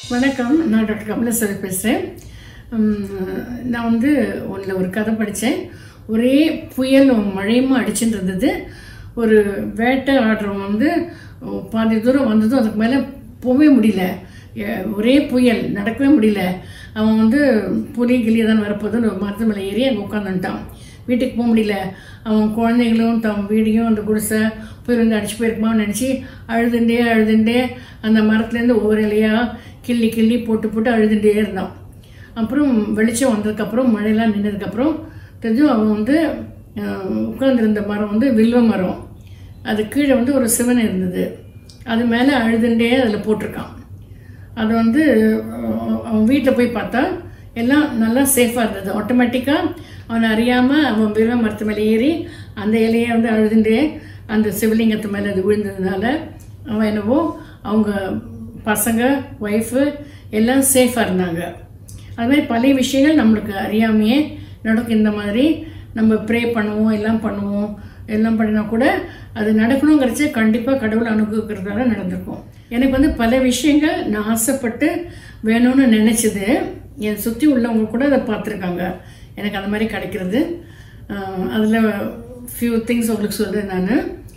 வணக்கம் நான் டாக்டர் கமலேஸ்வரி பேசுகிறேன் நான் வந்து ஒன்றில் ஒரு கதை படித்தேன் ஒரே புயலும் மழையுமா அடிச்சுட்டு இருந்தது ஒரு வேட்டை ஆடுறவன் வந்து பாதி தூரம் வந்ததும் அதுக்கு மேலே போகவே முடியல எ- ஒரே புயல் நடக்கவே முடியல அவன் வந்து புலி கிளி தான் வரப்போதுன்னு ஒரு மரத்து மேலே ஏறி அங்கே உட்காந்துட்டான் வீட்டுக்கு போக முடியல அவன் குழந்தைகளும் தம் வீடையும் அந்த குடிசை போய் வந்து அடிச்சு போயிருக்குமான்னு நினச்சி அழுதுண்டே அழுதுண்டே அந்த மரத்துலேருந்து ஒவ்வொரு இலையாக கிள்ளி கிள்ளி போட்டு போட்டு அழுதுண்டே இருந்தான் அப்புறம் வெளிச்சம் வந்ததுக்கப்புறம் மழையெல்லாம் நின்னதுக்கப்புறம் தெரிஞ்சும் அவன் வந்து உட்காந்துருந்த மரம் வந்து வில்வ மரம் அது கீழே வந்து ஒரு சிவன் இருந்தது அது மேலே அழுதுண்டே அதில் போட்டிருக்கான் அது வந்து அஹ், அவன் வீட்டில் போய் பார்த்தா எல்லாம் நல்லா சேஃபாக இருந்தது ஆட்டோமேட்டிக்காக அவன் அறியாமல் அவன் வில்வ மரத்து மேலே ஏறி அந்த இலையை வந்து அழுதுண்டே அந்த சிவலிங்கத்து மேலே அது விழுந்ததுனால அவன் என்னவோ அவங்க பசங்க ஒய்ஃபு எல்லாம் சேஃபாக இருந்தாங்க அது மாதிரி பழைய விஷயங்கள் நம்மளுக்கு அறியாமையே நடக்கும் இந்த மாதிரி நம்ம ப்ரே பண்ணுவோம் எல்லாம் பண்ணுவோம் எல்லாம் பண்ணினா கூட அது நடக்கணுங்கிறச்ச கண்டிப்பாக கடவுள் அனுபவிக்கிறதால நடந்திருக்கும் எனக்கு வந்து பல விஷயங்கள் நான் ஆசைப்பட்டு வேணும்னு நினச்சது என் சுற்றி உள்ளவங்க கூட அதை பார்த்துருக்காங்க எனக்கு அந்த மாதிரி கிடைக்கிறது அதில் ஃபியூ திங்ஸ் உங்களுக்கு சொல்கிறேன் நான்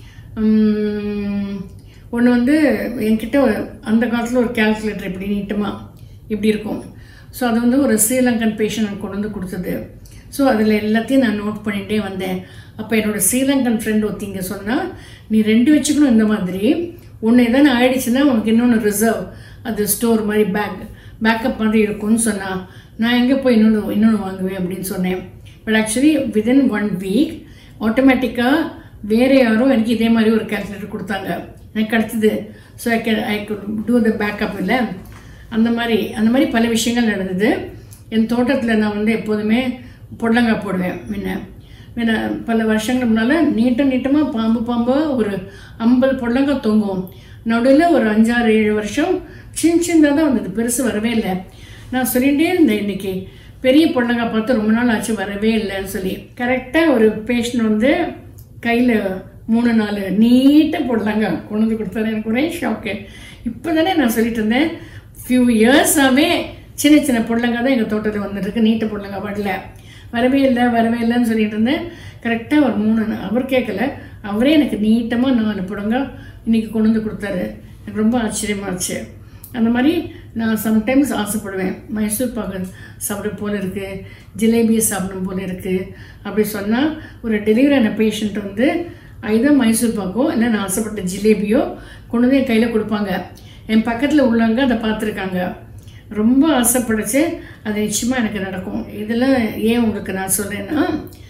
ஒன்று வந்து என்கிட்ட அந்த காலத்தில் ஒரு கால்குலேட்டர் இப்படி நீட்டமாக இப்படி இருக்கும் ஸோ அது வந்து ஒரு ஸ்ரீலங்கன் பேஷண்ட் கொண்டு வந்து கொடுத்தது ஸோ அதில் எல்லாத்தையும் நான் நோட் பண்ணிகிட்டே வந்தேன் அப்போ என்னோட ஸ்ரீலங்கன் ஃப்ரெண்ட் ஒருத்திங்க சொன்னால் நீ ரெண்டு வச்சுக்கணும் இந்த மாதிரி ஒன்று எதனா ஆயிடுச்சுன்னா உனக்கு இன்னொன்று ரிசர்வ் அது ஸ்டோர் மாதிரி பேக் பேக்கப் மாதிரி இருக்கும்னு சொன்னா நான் எங்கே போய் இன்னொன்று இன்னொன்று வாங்குவேன் அப்படின்னு சொன்னேன் but actually within one week ஆட்டோமேட்டிக்காக வேறு யாரோ எனக்கு இதே மாதிரி ஒரு கால்குலேட்டர் கொடுத்தாங்க எனக்கு கிடச்சிது so I can I could do the backup இல்லை அந்த மாதிரி அந்த மாதிரி பல விஷயங்கள் நடந்தது என் தோட்டத்தில் நான் வந்து எப்போதுமே புடலங்காய் போடுவேன் முன்ன முன்ன பல வருஷங்கள் முன்னால் நீட்டம் நீட்டமாக பாம்பு பாம்பாக ஒரு ஐம்பது புடலங்காய் தொங்கும் நடுவில் ஒரு அஞ்சாறு ஏழு வருஷம் சின்ன சின்னதாக தான் வந்தது பெருசு வரவே இல்லை நான் சொல்லிகிட்டே இருந்தேன் இன்னைக்கு பெரிய புடலங்காய் பார்த்து ரொம்ப நாள் ஆச்சு வரவே இல்லைன்னு சொல்லி கரெக்டாக ஒரு பேஷண்ட் வந்து கையில் மூணு நாலு நீட்டாக போடலாங்க கொண்டு வந்து கொடுத்தாரு எனக்கு ஒரே ஷாக்கு இப்போ தானே நான் சொல்லிட்டு இருந்தேன் ஃபியூ இயர்ஸாகவே சின்ன சின்ன பொடலங்காய் தான் எங்கள் தோட்டத்தில் வந்துட்டுருக்கு நீட்ட பொடலங்காய் வரல வரவே இல்லை வரவே இல்லைன்னு சொல்லிட்டு இருந்தேன் கரெக்டாக ஒரு மூணு நா- அவர் கேட்கல அவரே எனக்கு நீட்டமாக நாலு புடங்காய் இன்னைக்கு கொண்டு வந்து கொடுத்தாரு எனக்கு ரொம்ப ஆச்சரியமாச்சு அந்த மாதிரி நான் சம்டைம்ஸ் ஆசைப்படுவேன் மைசூர் பாக்கு சாப்பிட போல இருக்குது ஜிலேபியை சாப்பிடணும் போல இருக்குது அப்படி சொன்னால் ஒரு டெலிவரி ஆன பேஷண்ட் வந்து ஐதான் மைசூர் பாக்கோ இல்லை நான் ஆசைப்பட்ட ஜிலேபியோ கொண்டு வந்து என் கையில் கொடுப்பாங்க என் பக்கத்தில் உள்ளவங்க அதை பார்த்துருக்காங்க ரொம்ப ஆசைப்படுச்சு அது நிச்சயமாக எனக்கு நடக்கும் இதெல்லாம் ஏன் உங்களுக்கு நான் சொல்கிறேன்னா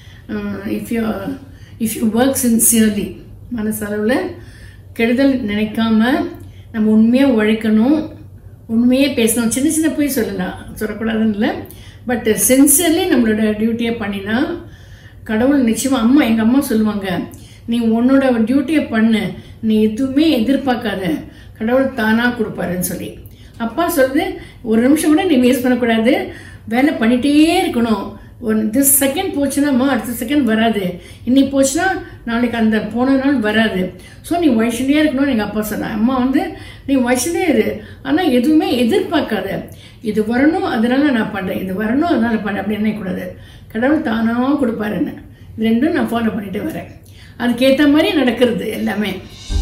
if you if you work sincerely மனசளவில் கெடுதல் நினைக்காம நம்ம உண்மையாக உழைக்கணும் உண்மையே பேசணும் சின்ன சின்ன போய் சொல்லலாம் சொல்லக்கூடாதுன்னு இல்லை பட் சின்சியர்லி நம்மளோட டியூட்டியை பண்ணினா கடவுள் நிச்சயமாக அம்மா எங்கள் அம்மா சொல்லுவாங்க நீ உன்னோட டியூட்டியை பண்ணு நீ எதுவுமே எதிர்பார்க்காத கடவுள் தானாக கொடுப்பாருன்னு சொல்லி அப்பா சொல்லுது ஒரு நிமிஷம் கூட நீ வேஸ்ட் பண்ணக்கூடாது வேலை பண்ணிகிட்டே இருக்கணும் ஒரு திஸ் செகண்ட் போச்சுன்னாம்மா அடுத்த செகண்ட் வராது இன்னைக்கு போச்சுன்னா நாளைக்கு அந்த போன நாள் வராது ஸோ நீ வயசுலேயே இருக்கணும்னு எங்கள் அப்பா சொன்னான் அம்மா வந்து நீ வயசுலேயே இரு ஆனால் எதுவுமே எதிர்பார்க்காத இது வரணும் அதனால நான் பண்ணுறேன் இது வரணும் அதனால பண்ணேன் அப்படி நினைக்கக்கூடாது கடவுள் தானாக கொடுப்பாருன்னு இது ரெண்டும் நான் ஃபாலோ பண்ணிட்டு வரேன் அதுக்கேற்ற மாதிரி நடக்கிறது எல்லாமே